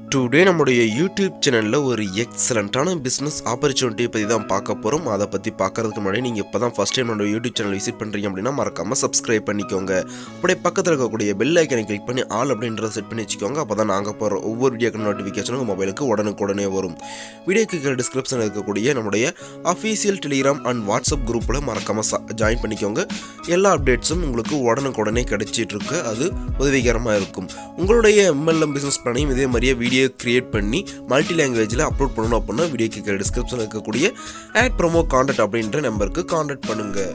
today நம்முடைய YouTube சேனலில் ஒரு எக்ஸலண்ட்டான பிஸ்னஸ் ஆப்பர்ச்சுனிட்டியை பற்றி தான் பார்க்க போகிறோம் அதை பற்றி பார்க்கறதுக்கு முன்னாடி நீங்கள் இப்போ தான் ஃபஸ்ட் டைம் நம்மளோட யூடியூப் சேனல் விசிட் பண்ணுறீங்க அப்படின்னா மறக்காமல் சப்ஸ்கிரைப் பண்ணிக்கோங்க அப்படியே பக்கத்தில் இருக்கக்கூடிய பெல் ஐக்கனை கிளிக் பண்ணி ஆல் அப்படின்றத செட் பண்ணி வச்சுக்கோங்க அப்போ தான் நாங்கள் போகிற ஒவ்வொரு வீடியோக்கு நோட்டிஃபிகேஷனும் உங்கள் மொபைலுக்கு உடனுக்குடனே வரும் வீடியோக்கு கீழே டிஸ்கிரிப்ஷனில் இருக்கக்கூடிய நம்முடைய அஃபீஷியல் டெலிகிராம் அண்ட் வாட்ஸ்அப் குரூப்பில் மறக்காமல் ஜாயின் பண்ணிக்கோங்க எல்லா அப்டேட்ஸும் உங்களுக்கு உடனுக்குடனே கிடைச்சிட்டு இருக்கு அது உதவிகரமாக இருக்கும் உங்களுடைய எம்எல்எம் பிஸ்னஸ் பிளானையும் இதே மாதிரியே வீடியோ கிரியேட் பண்ணி மல்டி லாங்குவேஜில் அப்லோட் பண்ணணும் அப்படின்னா வீடியோ கீழே டிஸ்கிரிப்ஷனில் இருக்கக்கூடிய ஆட் ப்ரோமோ கான்டாக்ட் அப்படின்ற நம்பருக்கு கான்டாக்ட் பண்ணுங்கள்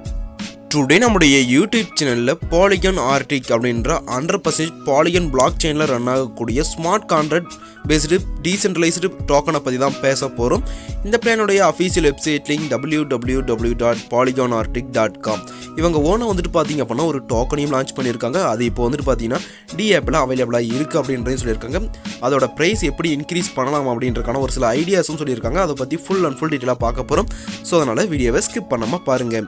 டுடே நம்முடைய யூடியூப் சேனலில் பாலிகன் ஆர்டிக் அப்படின்ற ஹண்ட்ரட் பர்சன்டேஜ் பாலிகன் பிளாக் செயினில் ரன் ஆகக்கூடிய ஸ்மார்ட் கான்ட்ராக்ட் பேஸ்டு டீசென்ட்ரலைஸ்டு டோக்கனை பற்றி தான் பேச போகிறோம் இந்த பிளானுடைய official website link W W W dot Polygon Arctic dot com இவங்க ஓனர் வந்துட்டு பார்த்தீங்க அப்படின்னா ஒரு டோக்கனையும் லான்ச் பண்ணியிருக்காங்க அது இப்போ வந்துட்டு பார்த்தீங்கன்னா டி ஆப்பில் அவைலபிளாக இருக்குது அப்படின்றதையும் சொல்லியிருக்காங்க அதோட ப்ரைஸ் எப்படி இன்க்ரீஸ் பண்ணலாம் அப்படின்றக்கான ஒரு சில ஐடியாஸும் சொல்லியிருக்காங்க அதை பற்றி ஃபுல் அண்ட் ஃபுல் டீட்டெயிலாக பார்க்க போகிறோம் ஸோ அதனால் வீடியோவை ஸ்கிப் பண்ணாமல் பாருங்கள்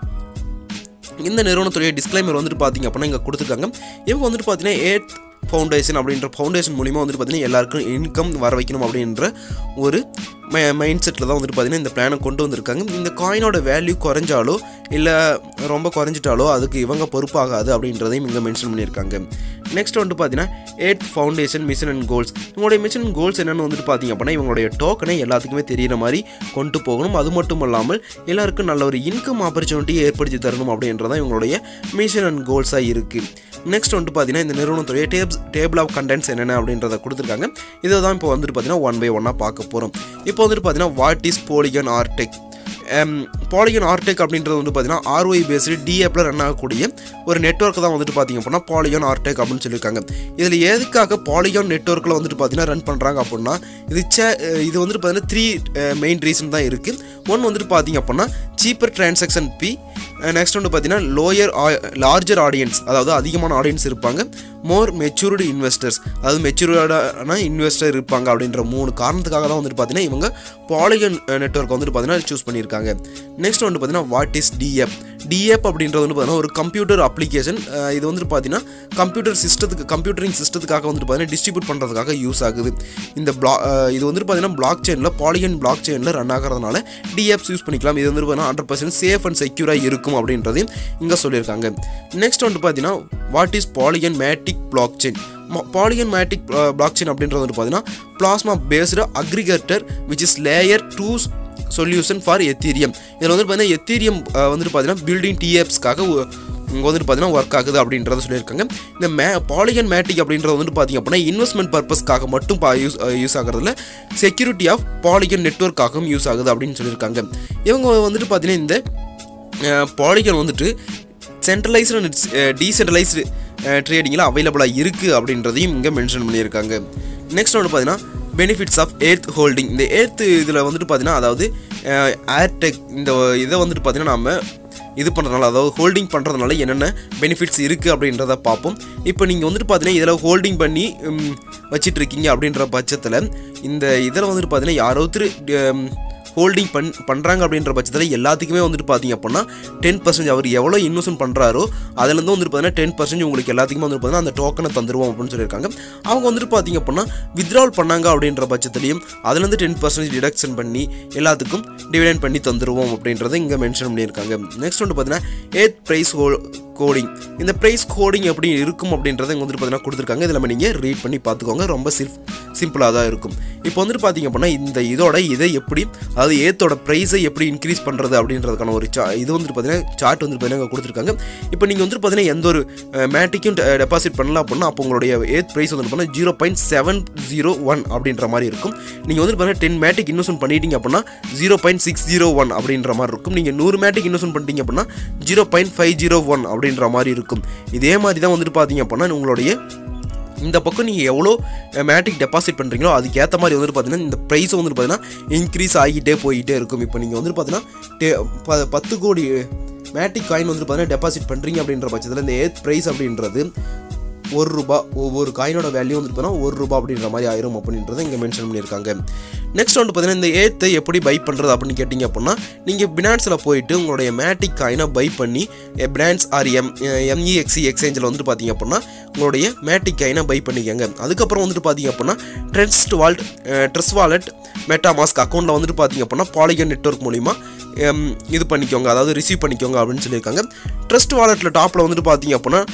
இந்த நிறுவனத்துடைய டிஸ்க்ளைமர் வந்துட்டு பார்த்தீங்க அப்படின்னா இங்கே கொடுத்துருக்காங்க இவங்க வந்துட்டு பார்த்தீங்கன்னா ஏத் ஃபவுண்டேஷன் அப்படின்ற ஃபவுண்டேஷன் மூலிமா வந்துட்டு பார்த்தீங்கன்னா எல்லாருக்கும் இன்கம் வர வைக்கணும் அப்படின்ற ஒரு மைண்ட் செட்டில் தான் வந்துட்டு பார்த்தீங்கன்னா இந்த பிளானை கொண்டு வந்திருக்காங்க இந்த காயினோட வேல்யூ குறைஞ்சாலோ இல்லை ரொம்ப குறைஞ்சிட்டாலோ அதுக்கு இவங்க பொறுப்பாகாது அப்படின்றதையும் இங்கே மென்ஷன் பண்ணியிருக்காங்க நெக்ஸ்ட் வந்துட்டு பார்த்தீங்கன்னா aid foundation mission and goals இவங்களுடைய மிஷன் அண்ட் கோல்ஸ் என்னென்னு வந்துட்டு பார்த்தீங்க அப்படின்னா இவங்களுடைய டோக்கனை எல்லாத்துக்குமே தெரியிற மாதிரி கொண்டு போகணும் அது மட்டும் இல்லாமல் எல்லாருக்கும் நல்ல ஒரு இன்கம் ஆப்பர்ச்சுனிட்டியை ஏற்படுத்தி தரணும் அப்படின்றதான் இவங்களுடைய மிஷன் அண்ட் கோல்ஸாக இருக்குது நெக்ஸ்ட் வந்துட்டு பார்த்தீங்கன்னா இந்த நிறுவனத்துடைய டேப்ஸ் டேபிள் ஆஃப் கண்டென்ட்ஸ் என்னென்ன அப்படின்றத கொடுத்துருக்காங்க இதை தான் இப்போ வந்துட்டு பார்த்தீங்கன்னா ஒன் பை ஒன்னாக பார்க்க போகிறோம் இப்போ வந்துட்டு பார்த்தீங்கன்னா what is Polygon Arctic Polygon Arctic அப்படின்றது வந்து பார்த்தீங்கன்னா ஆர்ஒய் பேஸ்டு டிஎப்பில் ரன் ஆகக்கூடிய ஒரு நெட்ஒர்க் தான் வந்துட்டு பார்த்தீங்க அப்படின்னா பாலிகான் ஆர்டெக் அப்படின்னு சொல்லியிருக்காங்க இதில் எதுக்காக பாலிகான் நெட்ஒர்க்கில் வந்துட்டு பார்த்தீங்கன்னா ரன் பண்ணுறாங்க அப்படின்னா இது சே இது வந்துட்டு பார்த்தீங்கன்னா த்ரீ மெயின் ரீசன் தான் இருக்குது ஒன்று வந்துட்டு பார்த்தீங்க அப்படின்னா சீப்பர் டிரான்சாக்ஷன் பி நெக்ஸ்ட் வந்து பார்த்தீங்கன்னா லோயர் லார்ஜர் ஆடியன்ஸ் அதாவது அதிகமான ஆடியன்ஸ் இருப்பாங்க மோர் மெச்சூர்டு இன்வெஸ்டர்ஸ் அதாவது மெச்சூர்டான இன்வெஸ்டர் இருப்பாங்க அப்படின்ற மூணு காரணத்துக்காக தான் வந்துட்டு பார்த்தீங்கன்னா இவங்க பாலிகன் நெட்ஒர்க் வந்துட்டு பார்த்தீங்கன்னா சூஸ் பண்ணியிருக்காங்க நெக்ஸ்ட் வந்து பார்த்தீங்கன்னா வாட் இஸ் டிஎப் டிஎப் அப்படின்றது வந்து பார்த்தீங்கன்னா ஒரு கம்ப்யூட்டர் அப்ளிகேஷன் இது வந்துட்டு பார்த்தீங்கன்னா கம்ப்யூட்டர் சிஸ்டத்துக்கு கம்ப்யூட்டரிங் சிஸ்டத்துக்காக வந்துட்டு பார்த்தீங்கன்னா டிஸ்ட்ரிபியூட் பண்ணுறதுக்காக யூஸ் ஆகுது இந்த பிளா இது வந்துட்டு பார்த்தீங்கன்னா பிளாக் செயினில் பாலிகன் பிளாக் செயினில் ரன் ஆகிறதுனால டிஎப்ஸ் யூஸ் பண்ணிக்கலாம் இது வந்து பார்த்தீங்கன்னா ஹண்ட்ரட் பர்சன்ட் சேஃப் அண்ட் செக்யூராக இருக்கும் அப்படின்றதையும் இங்கே சொல்லியிருக்காங்க நெக்ஸ்ட் வந்துட்டு பார்த்தீங்கன்னா what is Polygon Matic blockchain Polygon Matic blockchain அப்படின்றது வந்து பார்த்தீங்கன்னா plasma based aggregator which is layer two solution for Ethereum இதில் வந்துட்டு பார்த்தீங்கன்னா எத்தீரியம் வந்துட்டு பார்த்தீங்கன்னா பில்டிங் டிஎப்ஸ்க்காக இங்கே வந்துட்டு பார்த்தீங்கன்னா ஒர்க் ஆகுது அப்படின்றத சொல்லியிருக்காங்க இந்த மே பாலிகன் மேட்டிக் அப்படின்றது வந்துட்டு பார்த்தீங்க அப்படின்னா இன்வெஸ்ட்மெண்ட் பர்பஸ்க்காக மட்டும் பா யூஸ் யூஸ் ஆகிறதுல செக்யூரிட்டி ஆஃப் பாலிகன் நெட்ஒர்க்காகவும் யூஸ் ஆகுது அப்படின்னு சொல்லியிருக்காங்க இவங்க வந்துட்டு பார்த்தீங்கன்னா இந்த பாலிகன் வந்துட்டு சென்ட்ரலைஸ்டு அண்ட் டீசென்ட்ரலைஸ்டு ட்ரேடிங்கில் அவைலபிளாக இருக்குது அப்படின்றதையும் இங்கே மென்ஷன் பண்ணியிருக்காங்க நெக்ஸ்ட் வந்து பார்த்தீங்கன்னா பெனிஃபிட்ஸ் ஆஃப் எர்த் ஹோல்டிங் இந்த எர்த் இதில் வந்துட்டு பார்த்தீங்கன்னா அதாவது ஏர்டெக் இந்த இதை வந்துட்டு பார்த்தீங்கன்னா நம்ம இது பண்ணுறதுனால அதாவது ஹோல்டிங் பண்ணுறதுனால என்னென்ன பெனிஃபிட்ஸ் இருக்குது அப்படின்றத பார்ப்போம் இப்போ நீங்கள் வந்துட்டு பார்த்தீங்கன்னா இதில் ஹோல்டிங் பண்ணி வச்சிட்டு இருக்கீங்க அப்படின்ற பட்சத்தில் இந்த இதில் வந்துட்டு பார்த்தீங்கன்னா யாரோ ஒருத்தர் ஹோல்டிங் பண் பண்ணுறாங்க அப்படின்ற பட்சத்தில் எல்லாத்துக்குமே வந்துட்டு பார்த்தீங்க அப்படின்னா டென் பர்சன்ட் அவர் எவ்வளோ இன்வெஸ்ட்மெண்ட் பண்ணுறாரோ அதுலேருந்து வந்துட்டு பார்த்தீங்கன்னா டென் பர்சன்ட் உங்களுக்கு எல்லாத்துக்குமே வந்துட்டு பார்த்தீங்கன்னா அந்த டோக்கனை தந்துருவோம் அப்படின்னு சொல்லியிருக்காங்க அவங்க வந்துட்டு பார்த்தீங்க அப்படின்னா வித்ட்ரால் பண்ணாங்க அப்படின்ற பட்சத்துலையும் அதுலேருந்து டென் பர்சன்டேஜ் டிடக்ஷன் பண்ணி எல்லாத்துக்கும் டிவிடெண்ட் பண்ணி தந்துருவோம் அப்படின்றத இங்கே மென்ஷன் பண்ணியிருக்காங்க நெக்ஸ்ட் வந்து பார்த்தீங்கன்னா ஏத் ப்ரைஸ் ஹோல் கோடிங் இந்த ப்ரைஸ் கோடிங் எப்படி இருக்கும் அப்படின்றத இங்கே வந்துட்டு பார்த்தீங்கன்னா கொடுத்துருக்காங்க இதில் நீங்கள் ரீட் பண்ணி பார்த்துக்கோங்க ரொம்ப சில் சிம்பிளாக தான் இருக்கும் இப்போ வந்துட்டு பார்த்தீங்க அப்படின்னா இந்த இதோட இதை எப்படி அதாவது ஏத்தோட ப்ரைஸை எப்படி இன்க்ரீஸ் பண்ணுறது அப்படின்றதுக்கான ஒரு சா இது வந்துட்டு பார்த்தீங்கன்னா சார்ட் வந்துட்டு பார்த்தீங்கன்னா கொடுத்துருக்காங்க இப்போ நீங்கள் வந்துட்டு பார்த்தீங்கன்னா எந்த ஒரு மேட்டிக்கும் டெபாசிட் பண்ணலாம் அப்படின்னா அப்போ உங்களுடைய ஏத் ப்ரைஸ் வந்துட்டு பார்த்தீங்கன்னா zero point seven zero one அப்படின்ற மாதிரி இருக்கும் நீங்கள் வந்துட்டு பார்த்தீங்கன்னா டென் மேட்டிக் இன்வெஸ்ட்மெண்ட் பண்ணிட்டீங்க அப்படின்னா zero point six zero one அப்படின்ற மாதிரி இருக்கும் நீங்கள் நூறு மேட்டிக் இன்வெஸ்ட்மெண்ட் பண்ணிட்டீங்க அப்படின்னா zero point five zero one அப்படின்ற மாதிரி இருக்கும் இதே மாதிரி தான் வந்துட்டு பார்த்தீங்க அப்படின்னா உங்களுடைய இந்த பக்கம் நீங்கள் எவ்வளோ மேட்டிக் டெபாசிட் பண்ணுறீங்களோ அதுக்கு ஏற்ற மாதிரி வந்துட்டு பார்த்தீங்கன்னா இந்த ப்ரைஸும் வந்துட்டு பார்த்தீங்கன்னா இன்க்ரீஸ் ஆகிட்டே போயிட்டே இருக்கும் இப்போ நீங்கள் வந்துட்டு பார்த்தீங்கன்னா டே ப பத்து கோடி மேட்டிக் காயின் வந்துட்டு பார்த்தீங்கன்னா டெபாசிட் பண்ணுறீங்க அப்படின்ற பட்சத்தில் இந்த ஏத் ப்ரைஸ் அப்படின்றது ஒரு ரூபா ஒவ்வொரு காயினோட வேல்யூ வந்துட்டு பார்த்தீங்கன்னா ஒரு ரூபா அப்படின்ற மாதிரி ஆயிரும் அப்படின்றத இங்கே மென்ஷன் பண்ணியிருக்காங்க நெக்ஸ்ட் வந்து பார்த்தீங்கன்னா இந்த ஏத்தை எப்படி பை பண்ணுறது அப்படின்னு கேட்டிங்க அப்படின்னா நீங்கள் பினான்ஸில் போயிட்டு உங்களுடைய மேட்டிக் காயினை பை பண்ணி பினான்ஸ் ஆர் எம் எம்இஎக்ஸி எக்ஸ்சேஞ்சில் வந்துட்டு பார்த்தீங்க அப்படின்னா உங்களுடைய மேட்டிக் காயினை பை பண்ணிக்கோங்க அதுக்கப்புறம் வந்துட்டு பார்த்தீங்க அப்படின்னா trust vault trust wallet MetaMask அக்கௌண்ட்டில் வந்துட்டு பார்த்தீங்க அப்படின்னா பாலிகன் நெட்ஒர்க் மூலிமா எம், இது பண்ணிக்கோங்க அதாவது ரிசீவ் பண்ணிக்கோங்க அப்படின்னு சொல்லியிருக்காங்க ட்ரஸ்ட் வாலெட்டில் டாப்பில் வந்துட்டு பார்த்தீங்க அப்படின்னா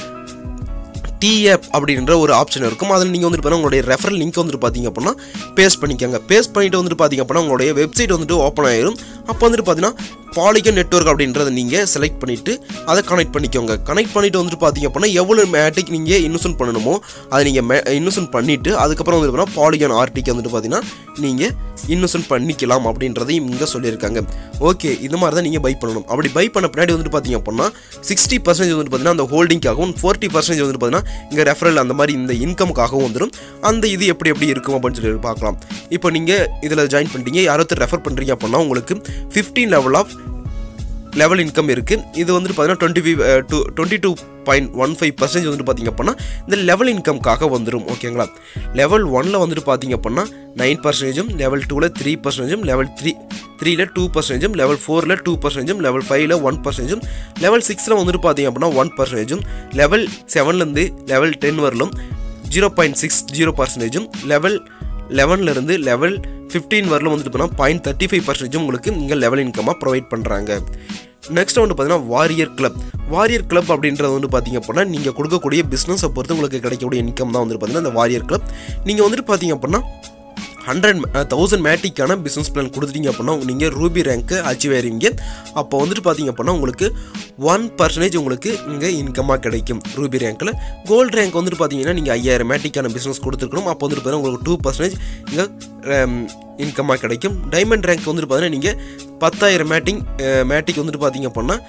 டிஎப் அப்படின்ற ஒரு ஆப்ஷன் இருக்கும் அதில் நீங்கள் வந்துட்டு பார்த்தீங்கன்னா உங்களுடைய ரெஃபரல் லிங்க் வந்துட்டு பார்த்தீங்க அப்படின்னா பேஸ்ட் பண்ணிக்கோங்க பேஸ்ட் பண்ணிட்டு வந்துட்டு பார்த்தீங்க அப்படின்னா உங்களுடைய வெப்சைட் வந்துட்டு ஓப்பன் ஆயிரும் அப்போ வந்துட்டு பார்த்தீங்கன்னா பாலிகன் நெட்வொர்க் அப்படின்றத நீங்கள் செலக்ட் பண்ணிவிட்டு அதை கனெக்ட் பண்ணிக்கோங்க கனெக்ட் பண்ணிட்டு வந்துட்டு பார்த்தீங்க அப்படின்னா எவ்வளோ மேட்டிக் நீங்கள் இன்வெஸ்ட் பண்ணணுமோ அதை நீங்கள் மே இன்வெஸ்ட் பண்ணிவிட்டு அதுக்கப்புறம் வந்து பார்த்தீங்கன்னா பாலிகன் ஆர்டிக்கு வந்துட்டு பார்த்தீங்கன்னா நீங்கள் இன்வெஸ்ட் பண்ணிக்கலாம் அப்படின்றதையும் இங்கே சொல்லியிருக்காங்க ஓகே இது மாதிரி தான் நீங்கள் பை பண்ணணும் அப்படி பை பண்ண பின்னாடி வந்துட்டு பார்த்தீங்க அப்படின்னா சிக்ஸ்டி பர்சன்டேஜ் வந்துட்டு பார்த்தீங்கன்னா அந்த ஹோல்டிங்காகவும் ஃபோர்ட்டி பர்சன்டேஜ் வந்துட்டு பார்த்தீங்கன்னா இங்கே ரெஃபரல் அந்த மாதிரி இந்த இன்கமுக்காகவும் வந்துடும் அந்த இது எப்படி எப்படி இருக்கும் அப்படின்னு சொல்லி பார்க்கலாம் இப்போ நீங்கள் இதில் ஜாயின் பண்ணிட்டீங்க யாராவது ரெஃபர் பண்ணுறீங்க அப்படின்னா உங்களுக்கு fifteen level of level income இருக்குது இது வந்துட்டு பார்த்தீங்கன்னா twenty five two twenty two point one five percentage வந்துட்டு பார்த்தீங்க அப்படின்னா இந்த லெவல் இன்கம்காக வந்துடும் ஓகேங்களா லெவல் ஒனில் வந்துட்டு பார்த்தீங்க அப்படின்னா நைன் பர்சன்டேஜும் லெவல் டூவில் த்ரீ பர்சன்டேஜும் லெவல் த்ரீ த்ரீல டூ பர்சன்டேஜும் லெவல் ஃபோரில் டூ பர்சன்டேஜும் லெவல் ஃபைவ்ல ஒன் பர்சன்டேஜும் லெவல் சிக்ஸில் வந்துட்டு பார்த்தீங்க அப்படின்னா ஒன் பர்சன்டேஜும் லெவல் செவன்லேருந்து லெவல் டென் வரலும் ஜீரோ பாயிண்ட் சிக்ஸ் ஜீரோ பர்சன்டேஜும் லெவல் லெவன்லேருந்து லெவல் ஃபிஃப்டீன் வரலும் வந்துட்டு போனால் பாயிண்ட் தேர்ட்டி ஃபைவ் பர்சன்டேஜும் உங்களுக்கு இங்கே லெவல் இன்கமாக ப்ரொவைட் பண்ணுறாங்க நெக்ஸ்ட் வந்து பார்த்தீங்கன்னா வாரியர் கிளப் வாரியர் கிளப் அப்படின்றது வந்து பார்த்தீங்க அப்படின்னா நீங்கள் கொடுக்கக்கூடிய பிஸ்னஸை பொறுத்து உங்களுக்கு கிடைக்கக்கூடிய இன்கம் தான் வந்துட்டு பார்த்தீங்கன்னா இந்த வாரியர் கிளப் நீங்கள் வந்துட்டு பார்த்தீங்க அப்படின்னா ஹண்ட்ரட் தௌசண்ட் மேட்டிக்கான பிஸ்னஸ் பிளான் கொடுத்துட்டீங்க அப்படின்னா நீங்கள் ரூபி ரேங்க்கு அச்சீவ் ஆயிருவீங்க அப்போ வந்துட்டு பார்த்தீங்க அப்படின்னா உங்களுக்கு ஒன் பர்சன்டேஜ் உங்களுக்கு இங்கே இன்கமாக கிடைக்கும் ரூபி ரேங்க்கில் கோல்டு ரேங்க் வந்துட்டு பார்த்தீங்கன்னா நீங்கள் ஐயாயிரம் மேட்டிக்கான பிஸ்னஸ் கொடுத்துருக்கணும் அப்போ வந்துட்டு பார்த்தீங்கன்னா உங்களுக்கு டூ பர்சன்டேஜ் இங்கே இன்கமாக கிடைக்கும் டைமண்ட் ரேங்க் வந்துட்டு பார்த்தீங்கன்னா நீங்கள் பத்தாயிரம் மேட்டிங் மேட்டிக் வந்துட்டு பார்த்தீங்க அப்படின்னா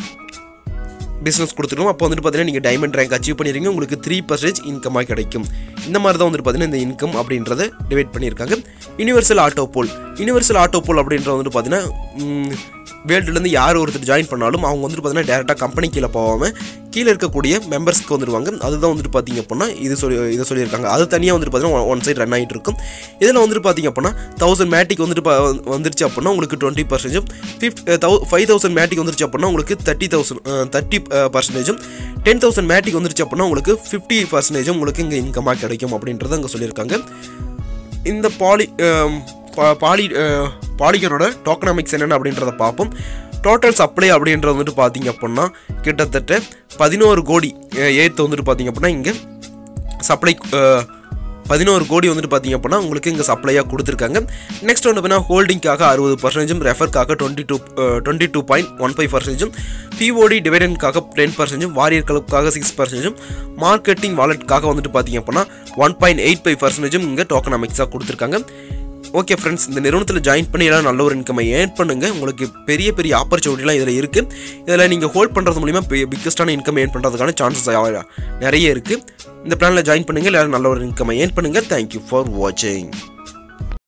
பிஸ்னஸ் கொடுத்துருவோம் அப்போ வந்துட்டு பார்த்தீங்கன்னா நீங்கள் டைமண்ட் ரேங்க் அச்சீவ் பண்ணிடுறீங்க உங்களுக்கு த்ரீ பர்சன்டேஜ் இன்கமாக கிடைக்கும் இந்த மாதிரி தான் வந்துட்டு பார்த்தீங்கன்னா இந்த இன்கம் அப்படின்றத டிவைட் பண்ணியிருக்காங்க universal auto pool universal auto pool அப்படின்றது வந்துட்டு பார்த்தீங்கன்னா வேர்ல்டுலேருந்து யார் ஒருத்தர் ஜாயின் பண்ணாலும் அவங்க வந்துட்டு பார்த்தீங்கன்னா டேரெக்டாக கம்பெனி கீழே போகாமல் கீழே இருக்கக்கூடிய மெம்பர்ஸ்க்கு வந்துடுவாங்க அதுதான் வந்துட்டு பார்த்தீங்க அப்படின்னா இது சொல்லி இதை சொல்லியிருக்காங்க அது தனியாக வந்துட்டு பார்த்தீங்கன்னா ஒன் சைடு ரன் ஆகிட்டு இருக்கும் இதில் வந்துட்டு பார்த்தீங்க அப்படின்னா தௌசண்ட் மேட்டிக் வந்துட்டு பா- வந்துருச்சு அப்படின்னா உங்களுக்கு டுவெண்ட்டி பர்சன்டேஜும் ஃபிஃப்ட் தௌ ஃபைவ் தௌசண்ட் மேட்டிக் வந்துருச்சு அப்படின்னா உங்களுக்கு தேர்ட்டி தௌசண்ட் தேர்ட்டி பர்சன்டேஜும் டென் தௌசண்ட் மேட்டிக் வந்துருச்சு அப்படின்னா உங்களுக்கு ஃபிஃப்டி பர்சன்டேஜும் உங்களுக்கு இங்கே இன்கமாக கிடைக்கும் அப்படின்றத அங்கே சொல்லியிருக்காங்க இந்த பாலி அம், பா- பாலி அஹ், பாலிகனோட டோக்கனாமிக்ஸ் என்னென்ன அப்படின்றத பார்ப்போம் டோட்டல் சப்ளை அப்படின்றது வந்துட்டு பார்த்தீங்க அப்படின்னா கிட்டத்தட்ட பதினோரு கோடி ஏத்து வந்துட்டு பார்த்தீங்க அப்படின்னா இங்கே சப்ளை பதினோரு கோடி வந்துட்டு பார்த்தீங்க அப்படின்னா உங்களுக்கு இங்கே சப்ளையாக கொடுத்துருக்காங்க நெக்ஸ்ட் வந்து பார்த்தீங்கன்னா ஹோல்டிங்காக அறுபது பர்சன்டேஜும் ரெஃபர்க்காக twenty two twenty two point one five பர்சன்டேஜும் பிஓடி டிவிடெண்ட்காக டென் பர்சன்டேஜும் வாரியர் கிளப்புக்காக சிக்ஸ் பர்சன்டேஜும் மார்க்கெட்டிங் வாலெட்டுக்காக வந்துட்டு பார்த்தீங்க அப்படின்னா ஒன் பாயிண்ட் எயிட் ஃபைவ் பர்சன்டேஜும் இங்கே டோக்கனாமிக்ஸாக கொடுத்துருக்காங்க ஓகே ஃப்ரெண்ட்ஸ் இந்த நிறுவனத்தில் ஜாயின் பண்ணி எல்லாம் நல்ல ஒரு இன்கமை ஏர்ன் பண்ணுங்க உங்களுக்கு பெரிய பெரிய ஆப்பர்ச்சுனிட்டிலாம் இதில் இருக்குது இதில் நீங்கள் ஹோல்ட் பண்ணுறது மூலிமா பிக்கஸ்டான இன்கம் ஏர்ன் பண்ணுறதுக்கான சான்சஸ் நிறைய இருக்குது இந்த பிளானில் ஜாயின் பண்ணுங்கள் எல்லாரும் நல்ல ஒரு இன்கமை ஏர்ன் பண்ணுங்கள் தேங்க்யூ ஃபார் வாட்சிங்